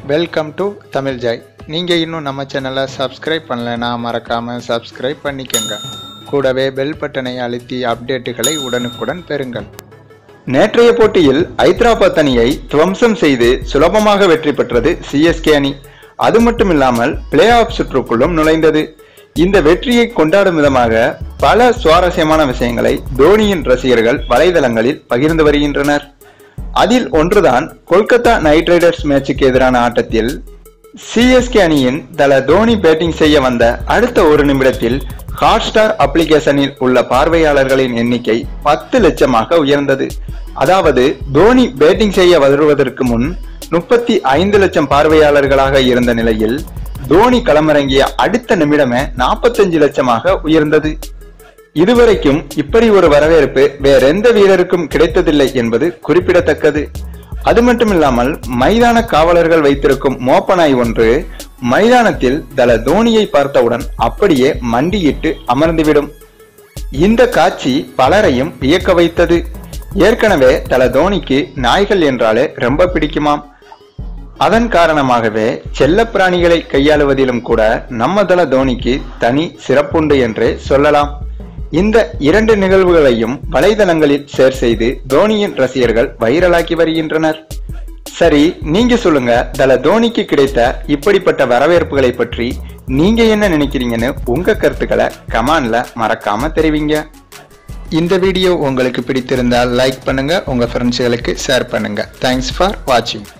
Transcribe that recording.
welcome to Tamil Joy நீங்கள் இன்னும் நம்ம சேனலை சப்ஸ்கிரைப் பண்ணலைன்னா மறக்காமல் சப்ஸ்கிரைப் பண்ணிக்கோங்க கூடவே பெல் பட்டனை அழுத்தி அப்டேட்டுகளை உடனுக்குடன் பெறுங்கள் நேற்றைய போட்டியில் ஐதராபாத் அணியை துவம்சம் செய்து சுலபமாக வெற்றி பெற்றது சிஎஸ்கே அணி அது மட்டுமில்லாமல் பிளே ஆஃப் சுற்றுக்குள்ளும் நுழைந்தது இந்த வெற்றியை கொண்டாடும் விதமாக பல சுவாரஸ்யமான விஷயங்களை தோனியின் ரசிகர்கள் வலைதளங்களில் பகிர்ந்து வருகின்றனர் அதில் ஒன்றுதான் கொல்கத்தா நைட் ரைடர்ஸ் மேட்சுக்கு எதிரான ஆட்டத்தில் சிஎஸ்கே அணியின் தல தோனி பேட்டிங் செய்ய வந்த அடுத்த ஒரு நிமிடத்தில் ஹாட் ஸ்டார் அப்ளிகேஷனில் உள்ள பார்வையாளர்களின் எண்ணிக்கை பத்து லட்சமாக உயர்ந்தது அதாவது தோனி பேட்டிங் செய்ய வருவதற்கு முன் முப்பத்தி ஐந்து லட்சம் பார்வையாளர்களாக இருந்த நிலையில் தோனி களமிறங்கிய அடுத்த நிமிடமே நாற்பத்தஞ்சு லட்சமாக உயர்ந்தது இதுவரைக்கும் இப்படி ஒரு வரவேற்பு வேறெந்த வீரருக்கும் கிடைத்ததில்லை என்பது குறிப்பிடத்தக்கது அது மட்டுமில்லாமல் மைதான காவலர்கள் வைத்திருக்கும் மோப்பனாய் ஒன்று மைதானத்தில் தல தோனியை பார்த்தவுடன் அப்படியே மண்டியிட்டு அமர்ந்துவிடும் இந்த காட்சி பலரையும் வியக்க வைத்தது ஏற்கனவே தல தோனிக்கு நாய்கள் என்றாலே ரொம்ப பிடிக்குமாம் அதன் காரணமாகவே செல்லப் பிராணிகளை கையாளுவதிலும் கூட நம்ம தல தோனிக்கு தனி சிறப்புண்டு என்றே சொல்லலாம் இந்த இரண்டு நிகழ்வுகளையும் வலைதளங்களில் ஷேர் செய்து தோனியின் ரசிகர்கள் வைரலாக்கி வருகின்றனர் சரி நீங்க சொல்லுங்க தல தோனிக்கு கிடைத்த இப்படிப்பட்ட வரவேற்புகளை பற்றி நீங்க என்ன நினைக்கிறீங்கன்னு உங்க கருத்துக்களை கமான்ல மறக்காம தெரிவிங்க இந்த வீடியோ உங்களுக்கு பிடித்திருந்தால் லைக் பண்ணுங்க உங்க ஃப்ரெண்ட்ஸ்களுக்கு ஷேர் பண்ணுங்க தேங்க்ஸ் ஃபார் வாட்சிங்